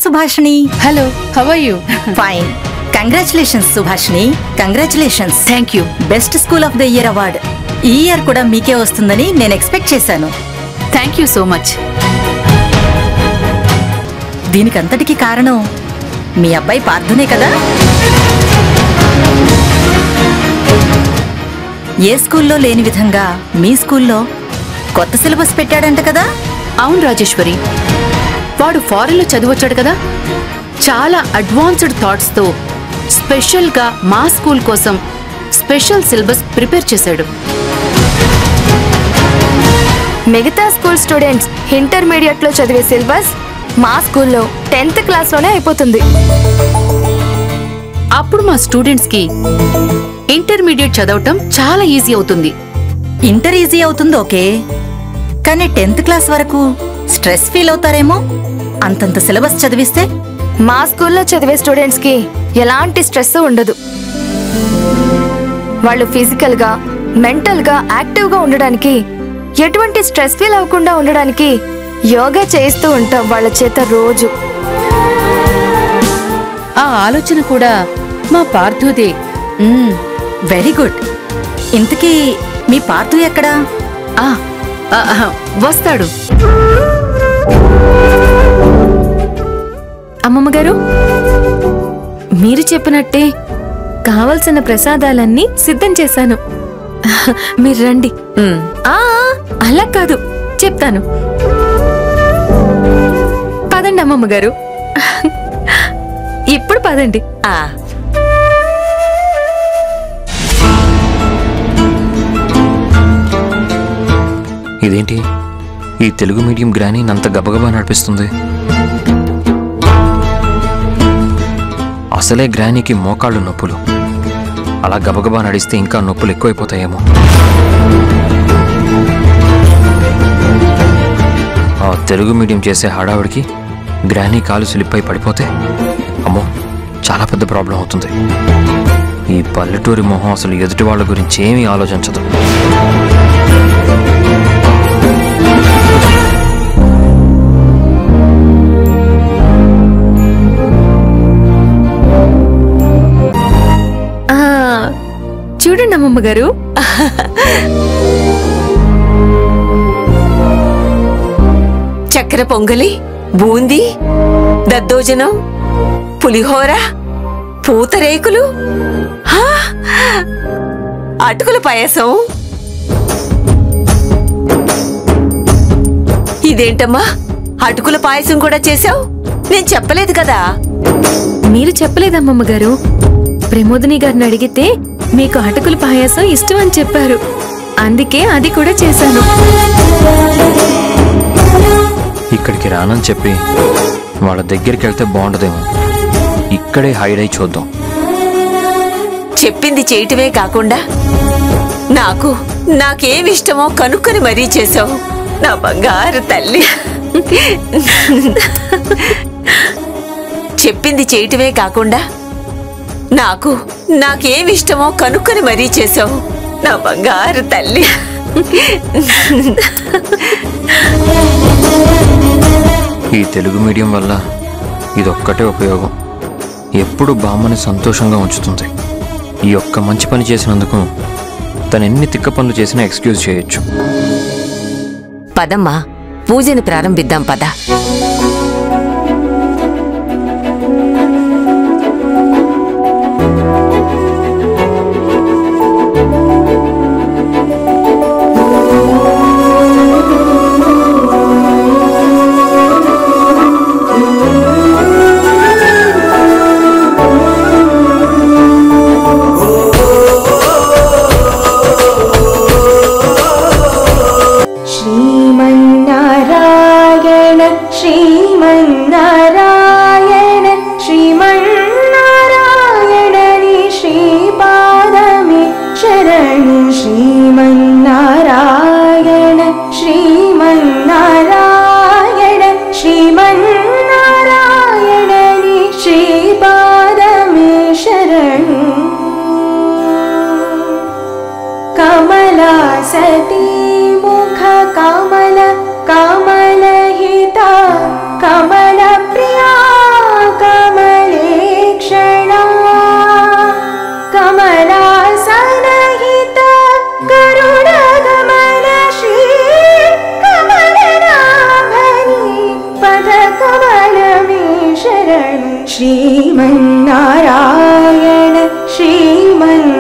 Subhashini hello how are you fine congratulations Subhashini congratulations thank you best school of the year award ఈ year కూడా మీకే వస్తుందని నేను expect చేశాను థ్యాంక్ యూ సో మచ్ దీనికంతటికి కారణం మీ అబ్బాయి పార్థునే కదా ఏ స్కూల్లో లేని విధంగా మీ స్కూల్లో కొత్త సిలబస్ పెట్టాడంట కదా అవును రాజేశ్వరి వాడు ఫారెన్లో చదివొచ్చాడు కదా చాలా అడ్వాన్స్డ్ థాట్స్తో స్పెషల్గా మా స్కూల్ కోసం స్పెషల్ సిలబస్ ప్రిపేర్ చేశాడు మిగతా స్కూల్ స్టూడెంట్స్ ఇంటర్మీడియట్ లో చదివే సిలబస్ మా స్కూల్లో టెన్త్ క్లాస్ లోనే అయిపోతుంది అప్పుడు మా స్టూడెంట్స్ కి ఇంటర్మీడియట్ చదవటం చాలా ఈజీ అవుతుంది ఇంటర్ ఈజీ అవుతుంది ఓకే కానీ టెన్త్ క్లాస్ వరకు స్ట్రెస్ ఫీల్ అవుతారేమో అంతంత సిలబస్ చదివిస్తే మా స్కూల్లో చదివే స్టూడెంట్స్ కి ఎలాంటి స్ట్రెస్ ఉండదు వాళ్ళు ఫిజికల్ గా మెంటల్ గా యాక్టివ్ గా ఉండడానికి ఎటువంటి స్ట్రెస్ ఫీల్ అవ్వకుండా ఉండడానికి యోగా చేయిస్తూ ఉంటాం వాళ్ళ చేత రోజు ఆ ఆలోచన కూడా మా పార్థుదే మ్మ్. వెరీ గుడ్ ఇంతకీ మీ పార్థు ఎక్కడా ఆ, ఆ, ఆ, వస్తాడు అమ్మమ్మ గారు మీరు చెప్పినట్టే కావలసిన ప్రసాదాలన్నీ సిద్ధం చేశాను మీరు రండి ఆ అలా కాదు చెప్తాను పదండి అమ్మమ్మ గారు ఇప్పుడు పదండి ఆ ఇదేంటి ఈ తెలుగు మీడియం గ్రాని నంత గబగబా నడిపిస్తుంది అసలే గ్రానీకి మోకాళ్ళు నొప్పులు అలా గబగబా నడిస్తే ఇంకా నొప్పులు ఎక్కువైపోతాయేమో ఆ తెలుగు మీడియం చేసే హడావిడికి గ్రానీ కాలు స్లిప్ అయి పడిపోతే అమ్మో చాలా పెద్ద ప్రాబ్లం అవుతుంది ఈ పల్లెటూరి మొహం అసలు ఎదుటి వాళ్ళ గురించి ఏమీ ఆలోచించదు ఆ, చూడండి అమ్మమ్మ గారు చక్కెర పొంగలి బూందీ దద్దోజనం పులిహోర పూతరేకులు హా! అటుకుల పాయసం ఇదేంటమ్మా అటుకుల పాయసం కూడా చేశావు నేను చెప్పలేదు కదా మీరు చెప్పలేదు అమ్మమ్మ గారు ప్రమోదిని గారిని అడిగితే మీకు అటుకుల పాయాసం ఇష్టం అని చెప్పారు అందుకే అది కూడా చేశాను ఇక్కడికి రానని చెప్పి వాళ్ళ దగ్గరికి వెళ్తే బాగుండదేమో ఇక్కడే హైడ్ అయి చూద్దాం చెప్పింది చేయటమే కాకుండా నాకు నాకేమిష్టమో కనుక్కొని మరీ చేశావు నా బంగారు తల్లి చెప్పింది చేయటమే కాకుండా నాకు నాకేమిష్టమో కనుక్కొని మరీ చేశావు నా బంగారు తల్లి ఈ తెలుగు మీడియం వల్ల ఇదొక్కటే ఉపయోగం ఎప్పుడు బామ్మని సంతోషంగా ఉంచుతుంది ఈ ఒక్క మంచి పని చేసినందుకు తను ఎన్ని తిక్క పనులు చేసినా ఎక్స్క్యూజ్ చేయొచ్చు పదమ్మా పూజని ప్రారంభిద్దాం పద श्रीमन्नारायण श्रीमन् शरणं श्रीमन्नारायण श्रीमन्